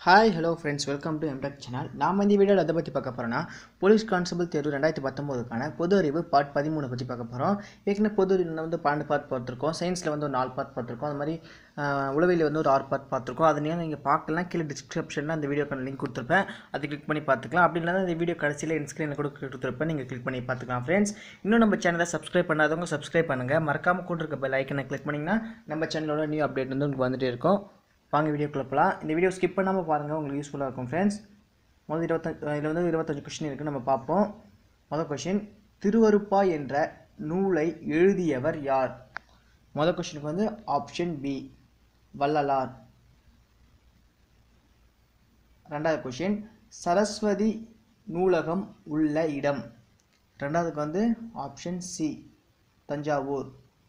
hi hello friends welcome to M Tech channel நாம் இந்த வீடியோவில் எதை பற்றி பார்க்க போகிறோன்னா போலீஸ் கான்ஸ்டபிள் தேர்வு ரெண்டாயிரத்தி பத்தொம்போதுக்கான பொது அறிவு பார்ட் பதிமூணு பற்றி பார்க்க போகிறோம் ஏற்கனவே பொது அறிவில் வந்து பன்னெண்டு பார்ட் பார்த்துருக்கோம் சயின்ஸில் வந்து ஒரு நாலு பார்ட் பார்த்துருக்கோம் அது மாதிரி ஆஹ், உளவியலில் வந்து ஒரு ஆறு பார்ட் பார்த்துருக்கோம் அதனால நீங்கள் பார்க்கலாம் கீழே டிஸ்கிரிப்ஷனில் அந்த வீடியோக்கான லிங்க் கொடுத்துருப்பேன் அதை கிளிக் பண்ணி பார்த்துக்கலாம் அப்படி இல்லைனா இந்த வீடியோ கடைசியில் இன்ஸ்க்ரீனில் கூட கொடுத்துருப்பேன் நீங்கள் கிளிக் பண்ணி பார்த்துக்கலாம் ஃப்ரெண்ட்ஸ் இன்னும் நம்ம சேனலை சப்ஸ்கிரைப் பண்ணாதவங்க சப்ஸ்கிரைப் பண்ணுங்கள் மறக்காமல் கூட இருக்க பெல் ஐக்கனை கிளிக் பண்ணிங்கன்னா நம்ம சேனலோட நியூ அப்டேட் வந்து உங்களுக்கு வந்துட்டே இருக்கும் வாங்க வீடியோக்குள்ள போகலாம் இந்த வீடியோ ஸ்கிப் பண்ணாமல் பாருங்கள் உங்களுக்கு யூஸ்ஃபுல்லாக இருக்கும் ஃப்ரெண்ட்ஸ் முதல் இருபத்தஞ்சு இதில் வந்து இருபத்தஞ்சு கொஷின் இருக்குது நம்ம பார்ப்போம் முதல் கொஷின் திருவருப்பா என்ற நூலை எழுதியவர் யார் முதல் கொஷினுக்கு வந்து ஆப்ஷன் பி வள்ளலார் ரெண்டாவது கொஷின் சரஸ்வதி நூலகம் உள்ள இடம் ரெண்டாவதுக்கு வந்து ஆப்ஷன் சி தஞ்சாவூர்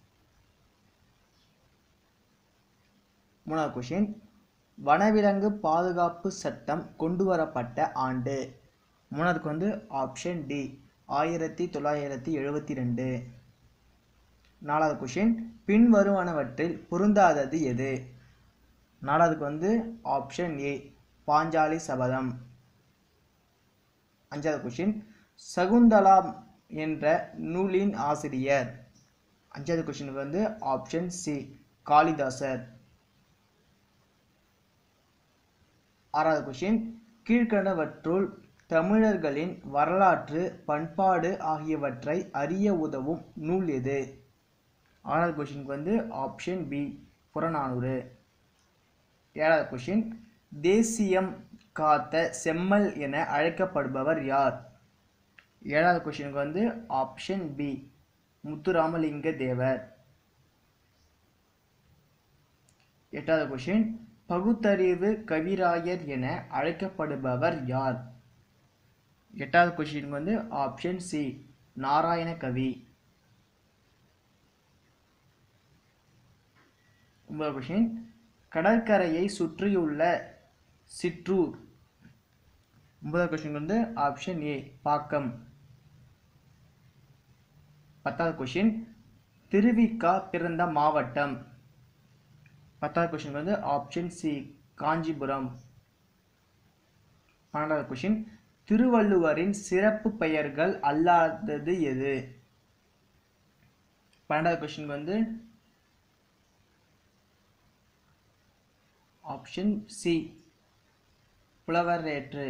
மூணாவது கொஷின் வனவிலங்கு பாதுகாப்பு சட்டம் கொண்டு வரப்பட்ட ஆண்டு மூணாவதுக்கு வந்து ஆப்ஷன் டி ஆயிரத்தி தொள்ளாயிரத்தி எழுபத்தி ரெண்டு நாலாவது கொஷின் பின்வருவனவற்றில் பொருந்தாதது எது நாலாவதுக்கு வந்து ஆப்ஷன் ஏ பாஞ்சாலி சபதம் அஞ்சாவது கொஷின் சகுந்தலாம் என்ற நூலின் ஆசிரியர் அஞ்சாவது கொஷினுக்கு வந்து ஆப்ஷன் சி காளிதாசர் ஆறாவது கொஷின் கீழ்கண்டவற்றுள் தமிழர்களின் வரலாற்று பண்பாடு ஆகியவற்றை அறிய உதவும் நூல் எது ஆறாவது கொஷினுக்கு வந்து ஆப்ஷன் பி புறநானூறு ஏழாவது கொஷின் தேசியம் காத்த செம்மல் என அழைக்கப்படுபவர் யார் ஏழாவது கொஷினுக்கு வந்து ஆப்ஷன் பி முத்துராமலிங்க தேவர் எட்டாவது கொஷின் பகுத்தறிவு கவிராயர் என அழைக்கப்படுபவர் யார் எட்டாவது கொஷினுக்கு வந்து ஆப்ஷன் சி நாராயண கவி ஒன்பதாவது கொஷின் கடற்கரையை சுற்றியுள்ள சிற்றூர் ஒன்பதாவது கொஷின் வந்து ஆப்ஷன் ஏ பாக்கம் பத்தாவது கொஷின் திருவிக்கா பிறந்த மாவட்டம் பத்தாவது கொஷின் வந்து ஆப்ஷன் சி காஞ்சிபுரம் பன்னெண்டாவது கொஷின் திருவள்ளுவரின் சிறப்பு பெயர்கள் அல்லாதது எது பன்னெண்டாவது கொஷின் வந்து ஆப்ஷன் சி புலவரேற்று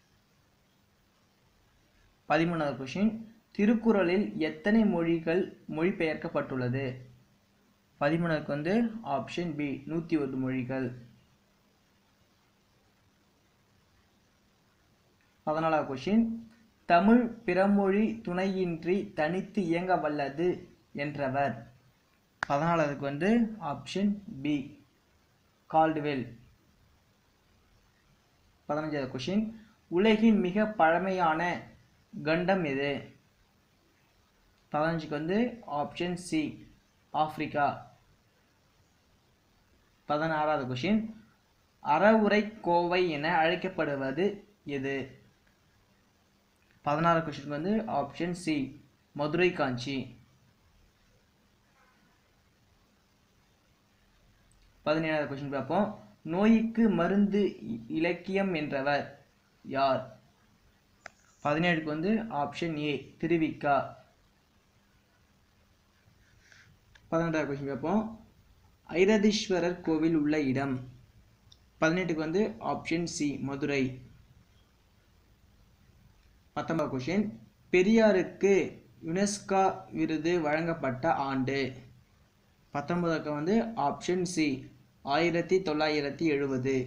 பதிமூணாவது கொஷின் திருக்குறளில் எத்தனை மொழிகள் மொழிபெயர்க்கப்பட்டுள்ளது பதிமூணுக்கு வந்து ஆப்ஷன் பி நூற்றி ஒரு மொழிகள் பதினாலாவது கொஷின் தமிழ் பிறமொழி துணையின்றி தனித்து இயங்க வல்லது என்றவர் பதினாலாவதுக்கு வந்து ஆப்ஷன் பி கால்டுவெல் பதினஞ்சாவது கொஷின் உலகின் மிக பழமையான கண்டம் எது பதினஞ்சுக்கு வந்து ஆப்ஷன் சி ஆப்பிரிக்கா பதினாறாவது கொஷின் அறவுரை கோவை என அழைக்கப்படுவது எது பதினாறு கொஷினுக்கு வந்து ஆப்ஷன் சி மதுரை காஞ்சி பதினேழாவது கொஷின் பார்ப்போம் நோய்க்கு மருந்து இ- இலக்கியம் என்றவர் யார் பதினேழுக்கு வந்து ஆப்ஷன் ஏ திருவிக்கா பதினெட்டாவது கொஸ்டின் பார்ப்போம் ஐரதீஸ்வரர் கோவில் உள்ள இடம் பதினெட்டுக்கு வந்து ஆப்ஷன் சி மதுரை பத்தொன்பது கொஸ்டின் பெரியாருக்கு யுனெஸ்கா விருது வழங்கப்பட்ட ஆண்டு பத்தொன்பதுக்கு வந்து ஆப்ஷன் சி ஆயிரத்தி தொள்ளாயிரத்தி எழுபது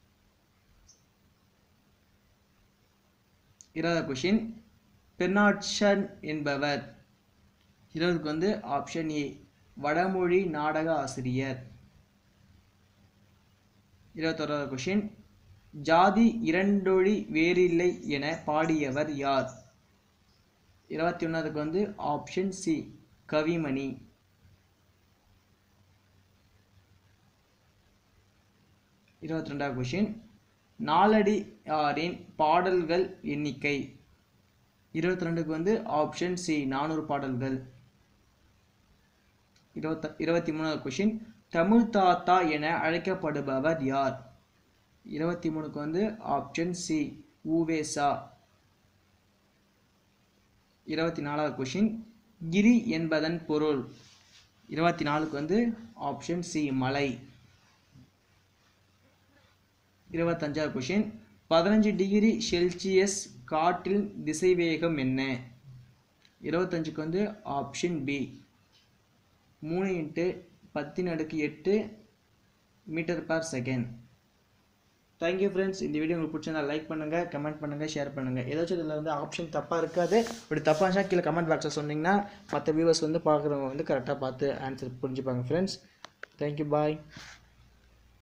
இருபதாவது கொஷின் பெர்னாட்சன் என்பவர் இருபதுக்கு வந்து ஆப்ஷன் ஏ வடமொழி நாடக ஆசிரியர் இருபத்தோராவது கொஷின் ஜாதி இரண்டொழி வேறில்லை என பாடியவர் யார் இருபத்தி ஒன்றாவதுக்கு வந்து ஆப்ஷன் சி கவிமணி இருபத்தி ரெண்டாவது கொஷின் நாலடியாரின் பாடல்கள் எண்ணிக்கை இருபத்தி ரெண்டுக்கு வந்து ஆப்ஷன் சி நானூறு பாடல்கள் இருபத்த இருபத்தி மூணாவது கொஷின் தமிழ் தாத்தா என அழைக்கப்படுபவர் யார் இருபத்தி மூணுக்கு வந்து ஆப்ஷன் சி ஊவேசா இருபத்தி நாலாவது கொஷின் கிரி என்பதன் பொருள் இருபத்தி நாலுக்கு வந்து ஆப்ஷன் சி மலை இருபத்தஞ்சாவது கொஷின் பதினஞ்சு டிகிரி செல்சியஸ் காற்றின் திசைவேகம் என்ன இருபத்தஞ்சுக்கு வந்து ஆப்ஷன் பி மூணு இன்ட்டு பத்தின் அடுக்கு எட்டு meter per second thank you friends இந்த வீடியோ உங்களுக்கு பிடிச்சிருந்தா லைக் பண்ணுங்கள் கமெண்ட் பண்ணுங்கள் ஷேர் பண்ணுங்கள் ஏதாச்சும் இதில் வந்து ஆப்ஷன் தப்பாக இருக்காது இப்படி தப்பாக இருந்துச்சா கீழே கமெண்ட் பாக்ஸில் சொன்னீங்கன்னா மற்ற வியூவர்ஸ் வந்து பார்க்குறவங்க வந்து கரெக்டாக பார்த்து ஆன்சர் புரிஞ்சுப்பாங்க ஃப்ரெண்ட்ஸ் தேங்க்யூ பாய்